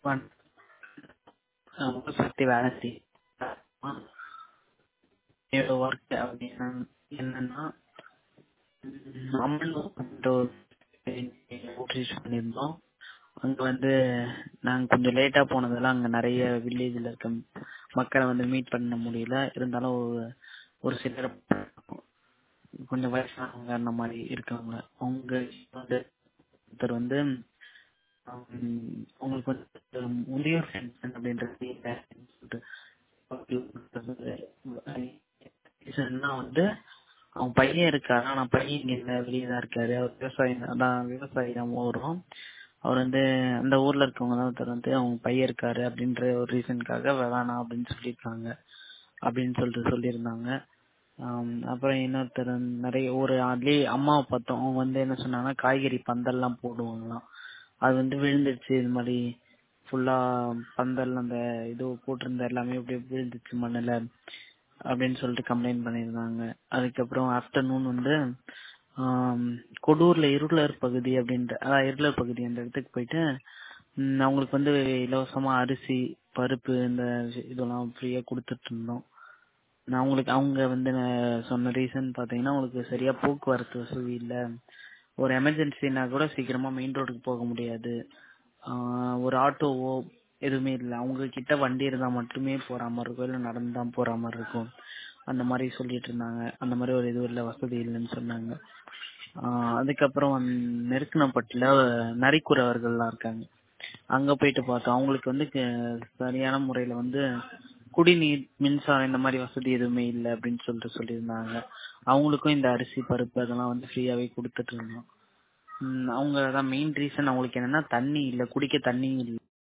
சுத்தி வேலை செய்ய ஒர்க் அப்படின்னா என்னன்னா அம்மன் நோட்டீஸ் பண்ணியிருந்தோம் அங்க வந்து நாங்க கொஞ்சம் லேட்டா போனதால அங்க நிறைய வில்லேஜ்ல இருக்க மக்களை வந்து மீட் பண்ண முடியல இருந்தாலும் ஒரு- ஒரு சிலர் கொஞ்சம் வயசானவங்க அந்த மாதிரி இருக்காங்க அவங்க வந்து ஒருத்தர் வந்து ஹம், உங்களுக்கு வந்து முதியோர் பென்ஷன் அப்படின்றது இல்ல அப்படின்னு சொல்லிட்டு ரீசன்னா வந்து அவன் பையன் இருக்காரு ஆனா பையன் இங்க இல்ல வெளியே தான் இருக்காரு அவர் விவசாயி அதான் விவசாயி தான் வரும் அவர் வந்து அந்த ஊர்ல இருக்கவங்க தான் ஒருத்தர் வந்து அவங்க பையன் இருக்காரு அப்படின்ற ஒரு ரீசனுக்காக வேணாம் அப்படின்னு சொல்லியிருக்காங்க அப்படின்னு சொல்லிட்டு சொல்லியிருந்தாங்க ஆம், அப்புறம் இன்னொருத்தர் வந்து நிறைய ஒரு அதுலயே அம்மாவை பார்த்தோம் அவங்க வந்து என்ன சொன்னாங்கன்னா காய்கறி பந்தல்லாம் போடுவாங்களாம் அது வந்து விழுந்துருச்சு இது மாதிரி ஃபுல்லா பந்தல் அந்த இது போட்டிருந்த எல்லாமே அப்படியே விழுந்துச்சு மண்ணுல அப்படின்னு சொல்லிட்டு கம்ப்ளைண்ட் பண்ணியிருந்தாங்க அதுக்கப்புறம் ஆஃப்டர்நூன் வந்து ஆம், கொடூர்ல இருளர் பகுதி அப்படின்ற அதான் இருளர் பகுதி அந்த இடத்துக்கு போயிட்டு ம், அவங்களுக்கு வந்து இலவசமா அரிசி பருப்பு இந்த இதெல்லாம் ஃப்ரீயா கொடுத்துட்டு இருந்தோம் நான் அவங்களுக்கு அவங்க வந்து நான் சொன்ன ரீசன் பாத்தீங்கன்னா அவங்களுக்கு சரியா போக்குவரத்து வசதி இல்ல ஒரு எமர்ஜென்சினா கூட சீக்கிரமா மெயின் ரோடுக்கு போக முடியாது ஆஹ் ஒரு ஆட்டோவோ எதுவுமே இல்ல அவங்க கிட்ட வண்டி இருந்தா மட்டுமே போற மாதிரி இருக்கும் இல்ல நடந்து தான் போற மாதிரி இருக்கும் அந்த மாதிரி சொல்லிட்டு இருந்தாங்க அந்த மாதிரி ஒரு இது இல்ல வசதி இல்லைன்னு சொன்னாங்க ஆஹ் அதுக்கப்புறம் வந்து நெருக்கனப்பட்டுல நரிக்குறவர்கள்லாம் இருக்காங்க அங்க போயிட்டு பார்த்தோம் அவங்களுக்கு வந்து க- சரியான முறையில வந்து குடிநீர் மின்சாரம் இந்த மாதிரி வசதி எதுவுமே இல்லை அப்படின்னு சொல்லிட்டு சொல்லியிருந்தாங்க அவங்களுக்கும் இந்த அரிசி பருப்பு அதெல்லாம் வந்து ஃப்ரீயாவே கொடுத்துட்டு இருந்தோம் உம் அவங்க அதான் மெயின் ரீசன் அவங்களுக்கு என்னன்னா தண்ணி இல்ல குடிக்க தண்ணி இல்ல